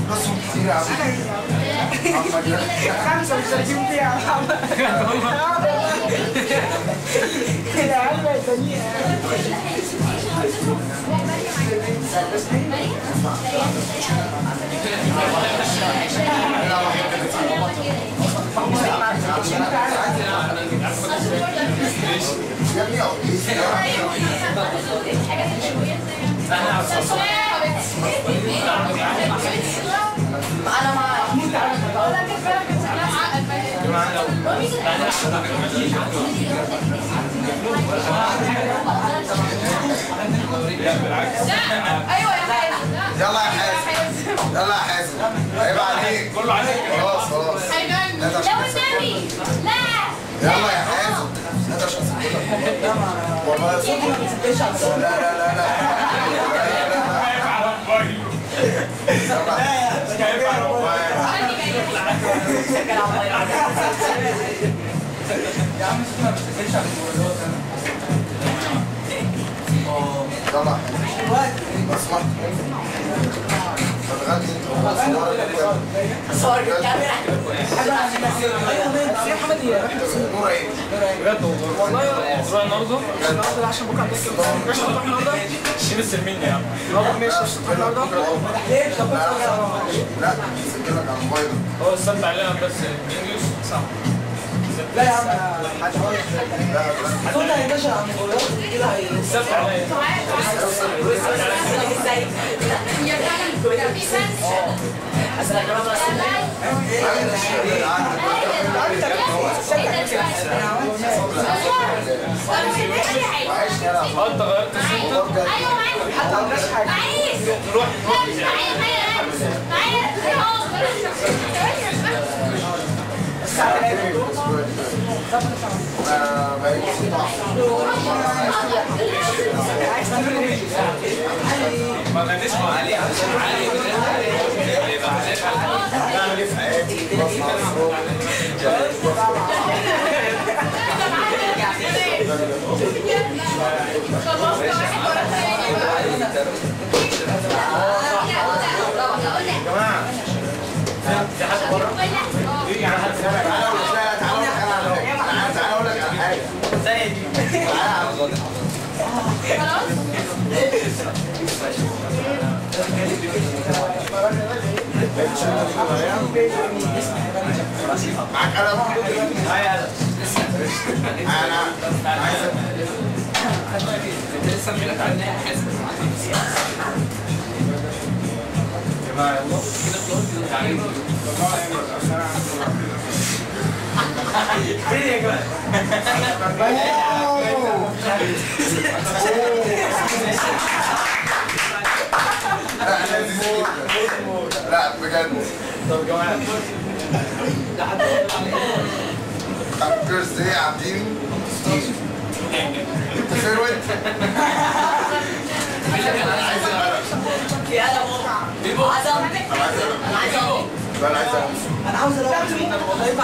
بصوا كتير يا عم خمسة وثلاثين فيها يا محمد كده يا عم الدنيا يا ابني أو- انا مع ايوه يا حازم يلا يا حازم يلا يا حازم عيب عليك كله عليك خلاص خلاص لو النبي لا يلا يا حازم هذا شخص والله صوتي لا لا لا لا يلا لو سمحت بتغني صور الكاميرا يا محمد يا نور ايه؟ بجد والله والله والله النهارده النهارده عشان بكره عندك مش هتروح النهارده شيل السلمين يا عم خلاص ماشي مش هتروح النهارده ليه مش هتروح لا سجلك على الموبايل هو السبت علينا بس انجلش صح لا يا عم هتحاول لا لا كنا يا باشا عم موبايلات كده هي السبت عليا ازاي يا فعلا في فانس اه انت غيرت الصوت ايوه معايا معايا نروح معايا معايا ما بقيتش ما غنيش مع علي عشان علي بعمل ايه في حياتي بسمع الصوت تعالى اقول لك لا تعالى تعالى اقول لك على حاجه تعالى على الغد معاك قلم انا عايز لا لذيذ جدا لا بجد طب يا جماعه Happy birthday عابدين ستيف انت فين وانت؟ عايز القلم يا لا عظم انا عايز القلم انا عايز اقول لا انا عايز القلم انا عاوز الاقي والله ينفع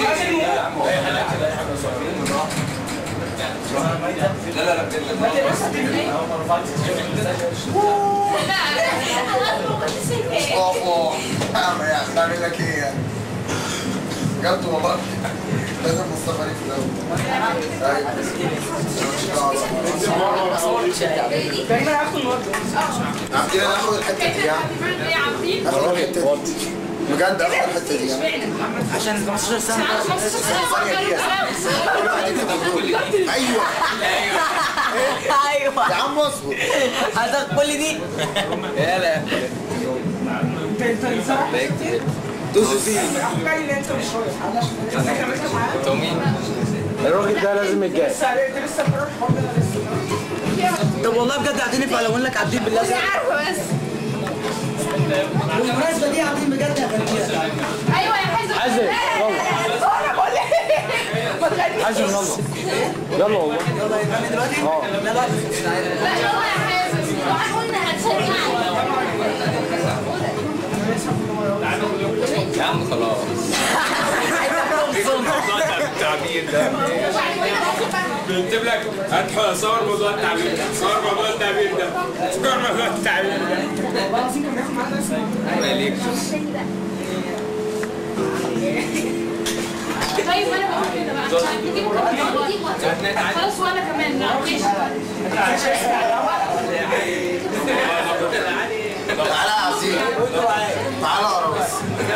اوه اعمل يعني اعمل لك ايه يعني بجد والله لازم مصطفى عليك في الاول ايوه دايما هاخد النهارده عابدين انا هاخد الحته دي يعني هاخد الحته دي بجد هاخد الحته دي يعني عشان 15 سنه كل واحد يكتب الدور. ايوه ايوه يا عم اصبر حضرتك كل دي انت انت صراحه دوسوا فيه جاي ان انت مش رايح عشان تومين الراجل ده لازم يتجاب لسه انت لسه بتروح الحوار ده أنا لسه طب والله بجد قاعدين يفعلوا لك عابدين بالله عارفه بس بالمناسبه دي عابدين بجد هغنيها ايوه يا حازم حازم، يلا. انا بقول لك ما تغنيش حازم يلا يلا والله يلا يغني دلوقتي لا لا لا يلا يا حازم وعن قلنا هتشجعني يا عم خلاص التعبير ده بيكتب لك هات صور موضوع التعبير ده صور موضوع التعبير ده صور موضوع التعبير ده طيب انا بقول كده بقى عشان تجيب خلاص وانا كمان لا ماشي تعالى يا عزيز تعالى اقرا بس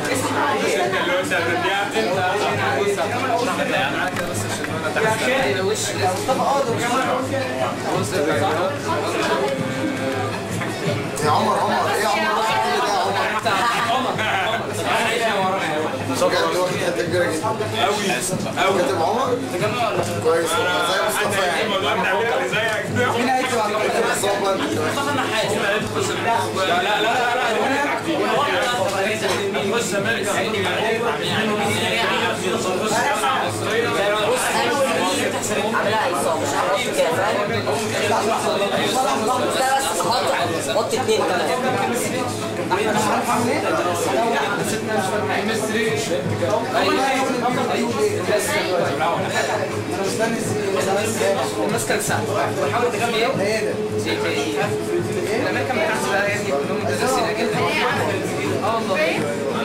يا عمر عمر ايه يا عمر راسك كل ده يا عمر بجد واخد حته كبيره جدا قوي كاتب عمر كويس والله زي مصطفى يعني مين هيكتب على كاتب عصام انت لا لا لا لا بص امريكا عاملها عصام مش عارف كده فاهم ده بس حط حط اتنين كمان المسكن سهل بحاول تجمع ايه؟ ايه ده؟ الامريكان بتاعت بقى يعني كلهم مدرسين جدا اه والله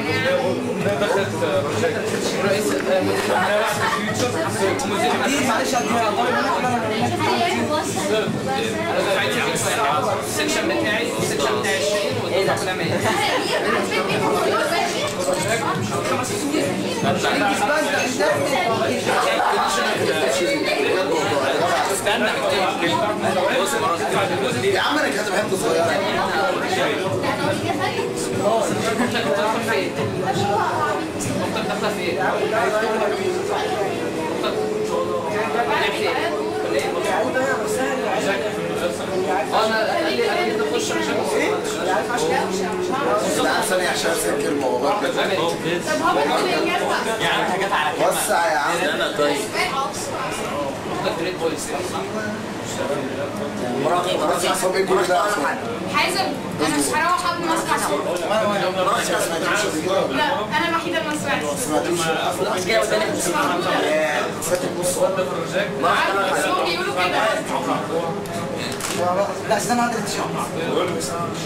رئيس دي معلش اديها السكشن بتاعي السكشن بتاعي 20 والدفعه كلها 100 يا عم انا كاتب حته صغيره انا قال لي قال لي تخش عشان لا ثانيه عشان اسال كلمه والله بجد. طب هو الانجاز بقى وسع يا عم جريد بويز مراقي مراقي وسع صوب ايه كل ده اصلا حازم انا مش هروح قبل ما اسمع صوت لا انا الوحيده اللي ما سمعتش مش جاي قدامك مش موجوده فاتك نص عارف بس هم بيقولوا كده لا استنى عندك التيشيرت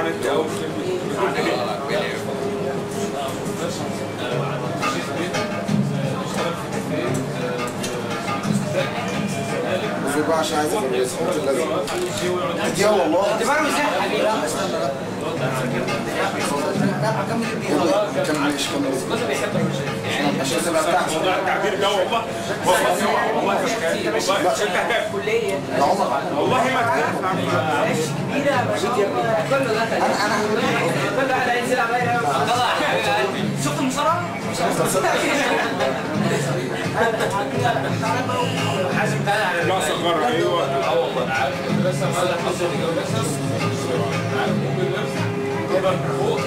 وفي بقى عشان عايز اقول لك صوت اللازم دي والله دي بقى مساحه حبيبي لا استنى لا لا هكمل البيئه كمل مش كمل جوزي بيحب الرجال عشان تبقى بتاعتك التعبير ده والله والله والله والله كليه يا عمر والله ما كبيره يا باشا كله دخل انا انا كل واحد عايز يلعب اي لعبه طلع يا حبيب قلبي شفت المصارعه؟ حازم تعالى على لا صغر ايوه اه والله عارف المدرسه ما لها حصل عارف ممكن نفس كبر فوق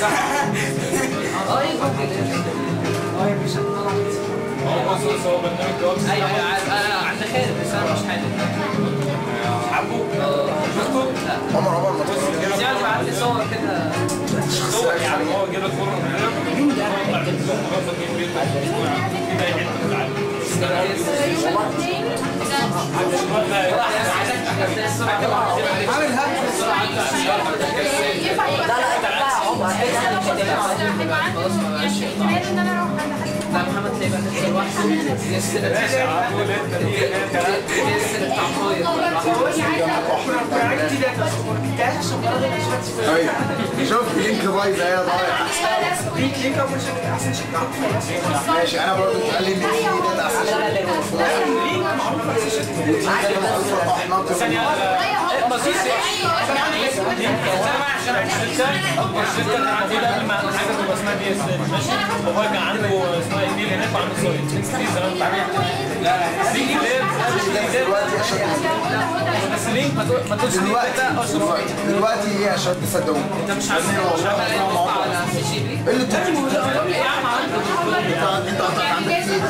اه يفكر اه يا باشا هو بص هو برنامج جواب ايوه ايوه عارف انا عند خالد بس انا مش حالل حبه شفته؟ لا عمر عمر ما تقول بس يعني بعت لي صور كده صور يا عم هو جاب لك صوره مين ده؟ كده يحب العالم عامل هاك ينفع لا لا انت بتاع عمر كده انا مش هتبقى لا محمد تلاقي بقى نفس الواحد يسر ايوه شوف لينك بايظ اهي ضايع ماشي انا برضه اتقال لي ان في ده احسن الشركه اللي عندي ده لما حاجه تبقى اسمها دي اس ماشي وهو كان عنده اسمها ايميل هناك وعنده سويت دي زمان بعمل لا لا دي كلير دلوقتي عشان بس لينك ما تقول- ما تقولش لينك دلوقتي ده اشرف دلوقتي دلوقتي ايه عشان تصدقوا انت مش عارف ايه اللي انت بتقوله ده؟ انت قطعت عندك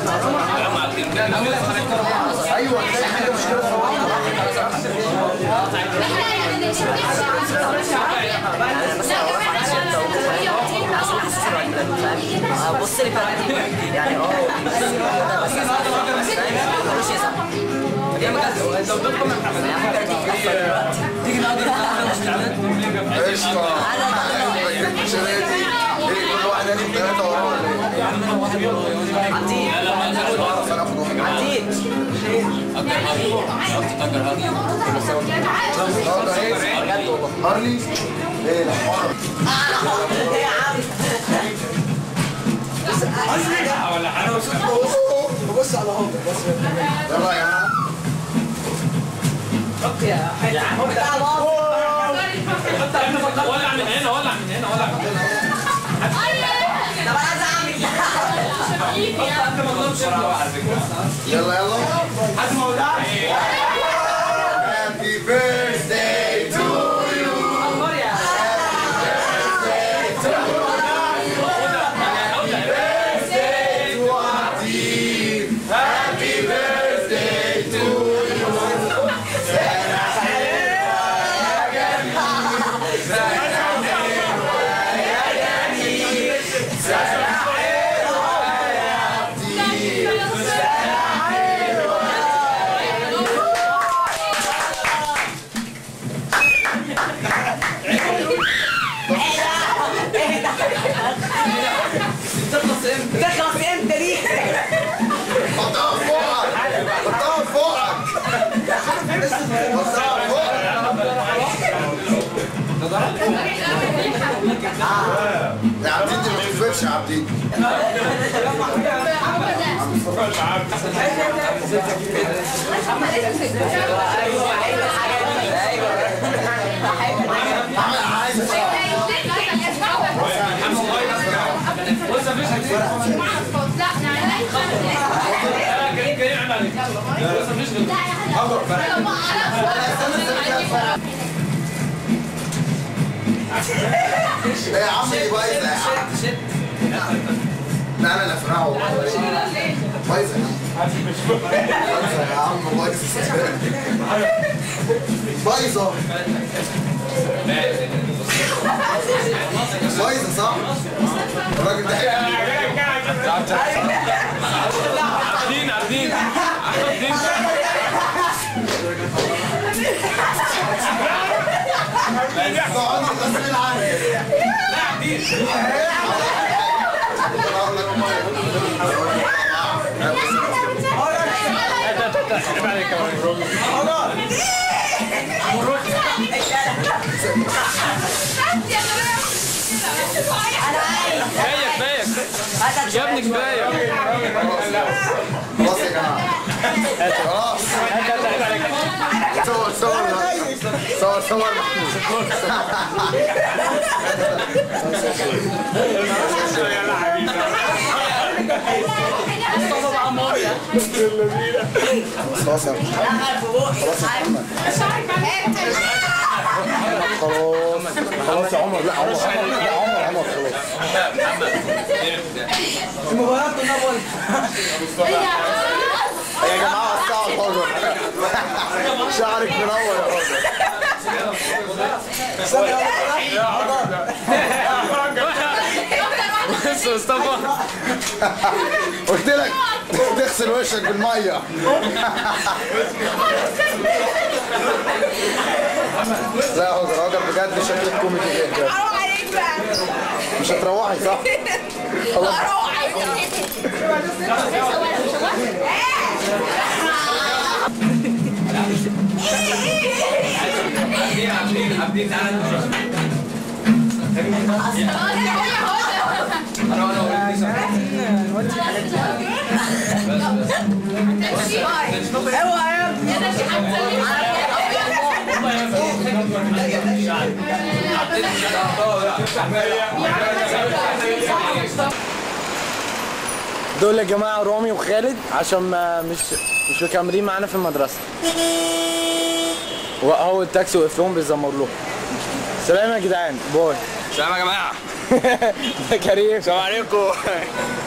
ايه؟ ايوه تلاقي حاجه مشكله في الوضع. بص لي بقى يعني اه بس ملوش يسمع يا مجد انت ودكم يا محمد ممكن اديك لفه دلوقتي تيجي نقعد نلعب قشطه انا هارلي ايه الحمار ببص على هو بس يلا يا جماعه ولع من هنا ولع من هنا ولع من هنا يلا يلا Happy birthday to تخلص امتى دي؟ حطها فوقك حطها فوقك حطها فوقك يا عبدين دي ما تفرقش يا عبدين عمل عايز كريم كريم عيب عليك بس مفيش غير ايه يا عم دي بايظه يا عم لا انا نفرها والله بايظه يا عم بايظه يا عم بايظه بايظه بايظه صح؟ الراجل ده هيعمل عارفين عارفين عارفين اقعد غسيل عني عيب عليك يا ولد. كفايه كفايه يا ابني كفايه خلاص يا جماعه خلاص صور صور صور صور خلاص يا خلاص خلاص يا عمر لا عمر لا عمر عمر خلاص المباراة النبول يا جماعه وسعوا الحجر شعرك منور يا بص يا مصطفى قلت لك تغسل وشك بالميه لا يا هاجر هاجر بجد شكلك كوميدي جدا حرام عليك بقى مش هتروحي صح؟ خلاص اوعى يا ابني دول يا جماعه رامي وخالد عشان ما مش مش مكملين معانا في المدرسه وهو التاكسي وقف لهم بيزمر لهم سلام يا جدعان باي سلام يا جماعه ده كريم السلام عليكم